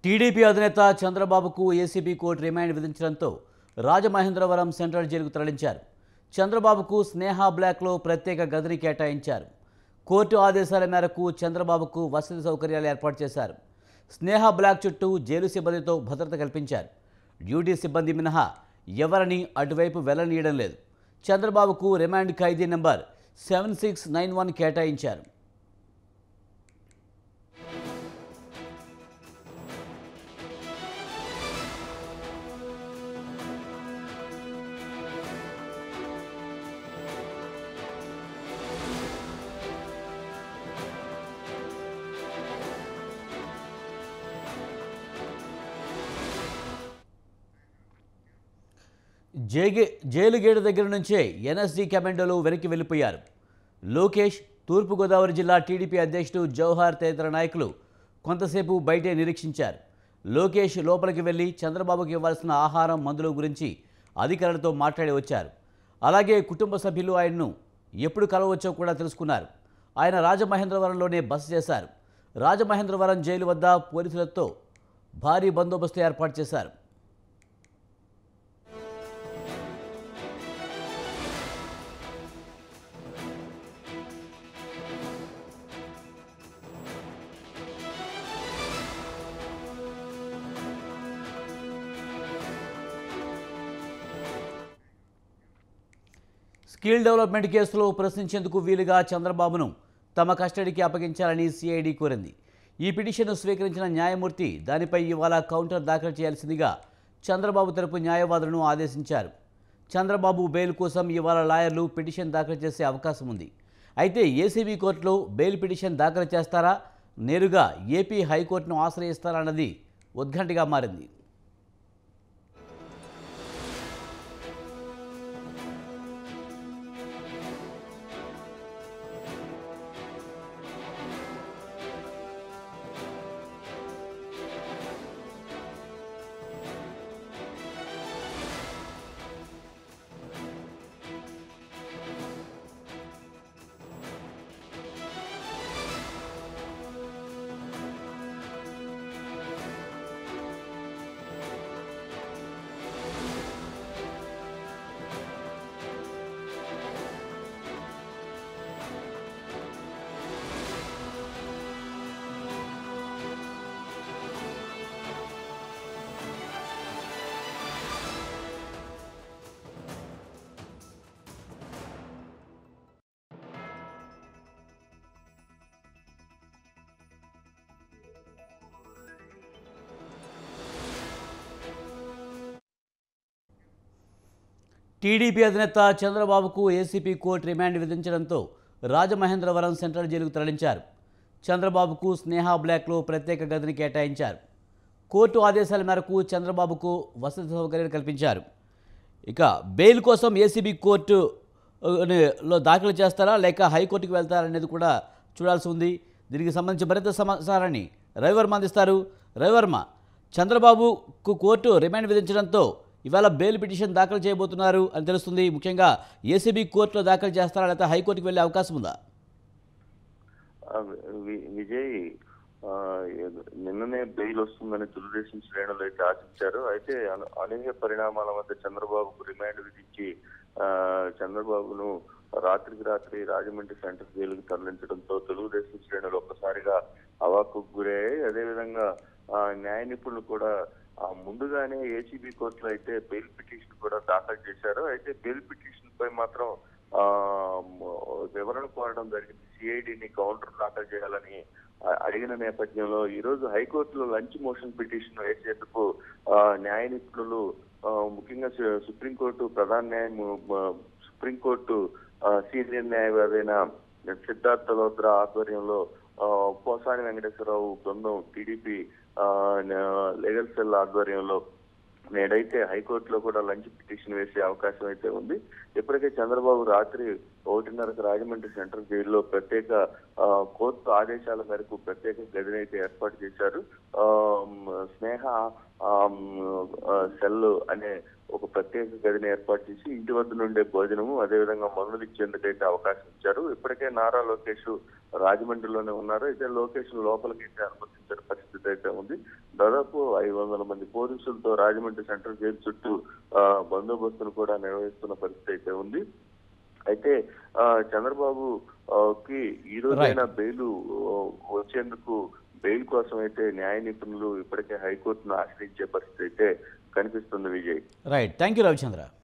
TDP అధినేత చంద్రబాబుకు ACB court remand విధించడంతో రాజమహేంద్రవరం సెంట్రల్ జైలుకు తరలించారు చంద్రబాబుకు స్నేహ బ్లాక్లో ప్రత్యేక గదిని కేటాయించారు కోర్టు ఆదేశాల మేరకు చంద్రబాబుకు వసతి సౌకర్యాలు ఏర్పాటు చేశారు స్నేహ బ్లాక్ చుట్టూ జైలు సిబ్బందితో భద్రత కల్పించారు డ్యూటీ సిబ్బంది మినహా ఎవరిని అటువైపు వెళ్లనీయడం లేదు చంద్రబాబుకు రిమాండ్ ఖైదీ number seven six nine one కేటాయించారు జేగే జైలు గేటు దగ్గర నుంచే ఎన్ఎస్జీ కమాండోలు వెనక్కి వెళ్ళిపోయారు లోకేష్ తూర్పుగోదావరి జిల్లా టీడీపీ అధ్యక్షుడు జవహర్ తదితర నాయకులు కొంతసేపు బయటే నిరీక్షించారు లోకేష్ లోపలికి వెళ్ళి చంద్రబాబుకి ఇవ్వాల్సిన ఆహారం మందుల గురించి అధికారులతో మాట్లాడి వచ్చారు అలాగే కుటుంబ సభ్యులు ఆయన్ను ఎప్పుడు కలవచ్చో కూడా తెలుసుకున్నారు ఆయన రాజమహేంద్రవరంలోనే బస చేశారు రాజమహేంద్రవరం జైలు వద్ద పోలీసులతో భారీ బందోబస్తు ఏర్పాటు చేశారు స్కిల్ డెవలప్మెంట్ కేసులో ప్రశ్నించేందుకు వీలుగా చంద్రబాబును తమ కస్టడీకి అప్పగించాలని సిఐడి కోరింది ఈ పిటిషన్ను స్వీకరించిన న్యాయమూర్తి దానిపై ఇవాళ కౌంటర్ దాఖలు చేయాల్సిందిగా చంద్రబాబు తరపు న్యాయవాదులను ఆదేశించారు చంద్రబాబు బెయిల్ కోసం ఇవాళ లాయర్లు పిటిషన్ దాఖలు చేసే అవకాశం ఉంది అయితే ఏసీబీ కోర్టులో బెయిల్ పిటిషన్ దాఖలు చేస్తారా నేరుగా ఏపీ హైకోర్టును ఆశ్రయిస్తారా అన్నది ఉద్ఘంటగా మారింది టీడీపీ అధినేత చంద్రబాబుకు ఏసీపీ కోర్టు రిమాండ్ విధించడంతో రాజమహేంద్రవరం సెంట్రల్ జైలుకు తరలించారు చంద్రబాబుకు స్నేహ బ్లాక్లో ప్రత్యేక గదిని కేటాయించారు కోర్టు ఆదేశాల మేరకు చంద్రబాబుకు వసతి సౌకర్యాలు కల్పించారు ఇక బెయిల్ కోసం ఏసీబీ కోర్టు ఆ, లో దాఖలు చేస్తారా లేక హైకోర్టుకు వెళ్తారా అనేది కూడా చూడాల్సి ఉంది దీనికి సంబంధించి మరింత సమాచారాన్ని రవివర్మ అందిస్తారు రవివర్మ చంద్రబాబుకు కోర్టు రిమాండ్ విధించడంతో ఇవాళ బెయిల్ పిటిషన్ దాఖలు చేయబోతున్నారు అని తెలుస్తుంది ముఖ్యంగా ఏసీబీ కోర్టులో దాఖలు చేస్తారా లేకపోతే హైకోర్టుకు వెళ్ళే అవకాశం ఉందా ఆ, వి- విజయ్ ఆ, ఏదో- నిన్ననే బెయిల్ వస్తుందని తెలుగుదేశం శ్రేణులు అయితే ఆశించారు అయితే అను- అనూహ్య పరిణామాల మధ్య చంద్రబాబుకు రిమాండ్ విధించి ఆ, చంద్రబాబును రాత్రికి రాత్రి రాజమండ్రి సెంట్రల్ జైలుకు తరలించడంతో తెలుగుదేశం శ్రేణులు ఒక్కసారిగా అవాకు గురయ్యాయి అదేవిధంగా ఆ, న్యాయ నిపుణులు కూడా ఆ, ముందుగానే ఏసీబీ కోర్టులో అయితే బెయిల్ పిటిషన్ కూడా దాఖలు చేశారు అయితే బెయిల్ పిటిషన్ పై మాత్రం ఆ మ- వివరణ కోరడం జరిగింది సిఐడిని కౌంటర్ దాఖలు చేయాలని ఆ- అడిగిన నేపథ్యంలో ఈ రోజు హైకోర్టులో లంచ్ మోషన్ పిటిషన్ వేసేందుకు ఆ, న్యాయ నిపుణులు ఆ, ముఖ్యంగా సు- సుప్రీంకోర్టు ప్రధాన న్యాయం సుప్రీంకోర్టు ఆ, సీనియర్ న్యాయవాది అయిన సిద్ధార్థ లోత్రా ఆధ్వర్యంలో ఆ, పోసాని వెంకటేశ్వరరావు బృందం టీడీపీ లీగల్ సెల్ ఆధ్వర్యంలో నేడైతే హైకోర్టులో కూడా లంచ్ పిటిషన్ వేసే అవకాశం అయితే ఉంది ఇప్పటికే చంద్రబాబు రాత్రి ఒకటిన్నరకు రాజమండ్రి సెంట్రల్ జైల్లో ప్రత్యేక ఆ, కోర్టు ఆదేశాల మేరకు ప్రత్యేక గదిని అయితే ఏర్పాటు చేశారు ఆ, మ్, స్నేహ ఆ, మ్, ఆ, సెల్ అనే ఒక ప్రత్యేక గదిని ఏర్పాటు చేసి ఇంటి వద్ద నుండే భోజనము అదేవిధంగా మందులు ఇచ్చేందుకైతే అవకాశం ఇచ్చారు ఇప్పటికే నారా లోకేష్ రాజమండ్రిలోనే ఉన్నారు అయితే లోకేష్ లోపలికి అయితే అనుమతించిన పరిస్థితి అయితే ఉంది దాదాపు ఐదు వందల మంది పోలీసులతో రాజమండ్రి సెంట్రల్ జైలు చుట్టూ ఆ, బందోబస్తును కూడా నిర్వహిస్తున్న పరిస్థితి అయితే ఉంది అయితే ఆ, చంద్రబాబు ఆ, కి ఈ రోజైనా బెయిల్ ఆ, వచ్చేందుకు బెయిల్ కోసం అయితే న్యాయ నిపుణులు ఇప్పటికే హైకోర్టును ఆశ్రయించే పరిస్థితి అయితే కనిపిస్తుంది Vijay right thank you Ravichandra